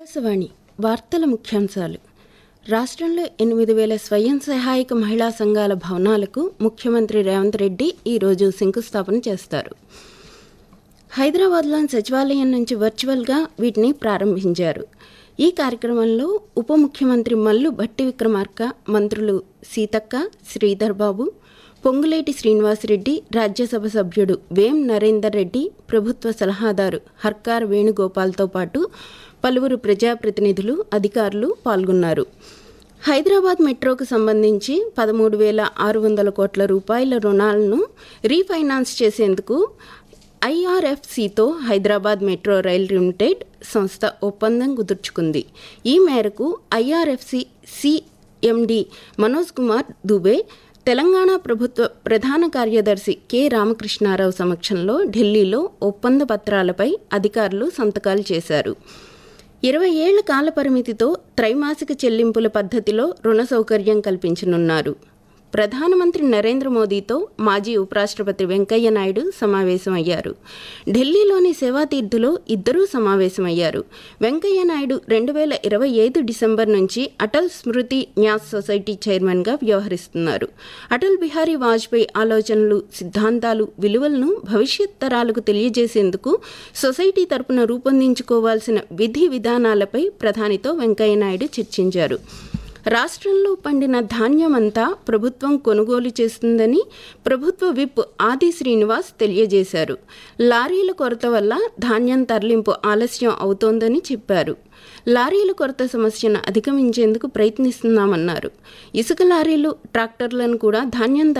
ఆకాశవాణి వార్తల ముఖ్యాంశాలు రాష్ట్రంలో ఎనిమిది వేల స్వయం సహాయక మహిళా సంఘాల భవనాలకు ముఖ్యమంత్రి రేవంత్ రెడ్డి ఈరోజు శంకుస్థాపన చేస్తారు హైదరాబాద్లోని సచివాలయం నుంచి వర్చువల్గా వీటిని ప్రారంభించారు ఈ కార్యక్రమంలో ఉప ముఖ్యమంత్రి మల్లు భట్టి విక్రమార్క మంత్రులు సీతక్క శ్రీధర్ బాబు పొంగులేటి శ్రీనివాసరెడ్డి రాజ్యసభ సభ్యుడు వేం నరేందర్ రెడ్డి ప్రభుత్వ సలహాదారు హర్కార్ వేణుగోపాల్తో పాటు పలువురు ప్రజాప్రతినిధులు అధికారులు పాల్గొన్నారు హైదరాబాద్ మెట్రోకు సంబంధించి పదమూడు వేల ఆరు వందల కోట్ల రూపాయల రుణాలను రీఫైనాన్స్ చేసేందుకు ఐఆర్ఎఫ్సితో హైదరాబాద్ మెట్రో రైల్ లిమిటెడ్ సంస్థ ఒప్పందం కుదుర్చుకుంది ఈ మేరకు ఐఆర్ఎఫ్సి సిఎండి మనోజ్ కుమార్ దుబే తెలంగాణ ప్రభుత్వ ప్రధాన కార్యదర్శి కె రామకృష్ణారావు సమక్షంలో ఢిల్లీలో ఒప్పంద పత్రాలపై అధికారులు సంతకాలు చేశారు ఇరవై ఏళ్ల కాల పరిమితితో త్రైమాసిక చెల్లింపుల పద్ధతిలో రుణ సౌకర్యం కల్పించనున్నారు ప్రధానమంత్రి నరేంద్ర మోదీతో మాజీ ఉపరాష్ట్రపతి వెంకయ్య నాయుడు సమావేశమయ్యారు ఢిల్లీలోని సేవాతీర్థులో ఇద్దరూ సమావేశమయ్యారు వెంకయ్య నాయుడు రెండు వేల ఇరవై ఐదు డిసెంబర్ నుంచి అటల్ స్మృతి న్యాస్ సొసైటీ చైర్మన్గా వ్యవహరిస్తున్నారు అటల్ బిహారీ వాజ్పేయి ఆలోచనలు సిద్ధాంతాలు విలువలను భవిష్యత్ తరాలకు తెలియజేసేందుకు సొసైటీ తరపున రూపొందించుకోవాల్సిన విధి విధానాలపై ప్రధానితో వెంకయ్య నాయుడు చర్చించారు రాష్ట్రంలో పండిన ధాన్యమంతా ప్రభుత్వం కొనుగోలు చేస్తుందని ప్రభుత్వ విప్ ఆది శ్రీనివాస్ తెలియజేశారు లారీల కొరత వల్ల ధాన్యం తరలింపు ఆలస్యం అవుతోందని చెప్పారు లారీల కొరత సమస్యను అధిగమించేందుకు ప్రయత్నిస్తున్నామన్నారు ఇసుక లారీలు ట్రాక్టర్లను కూడా ధాన్యం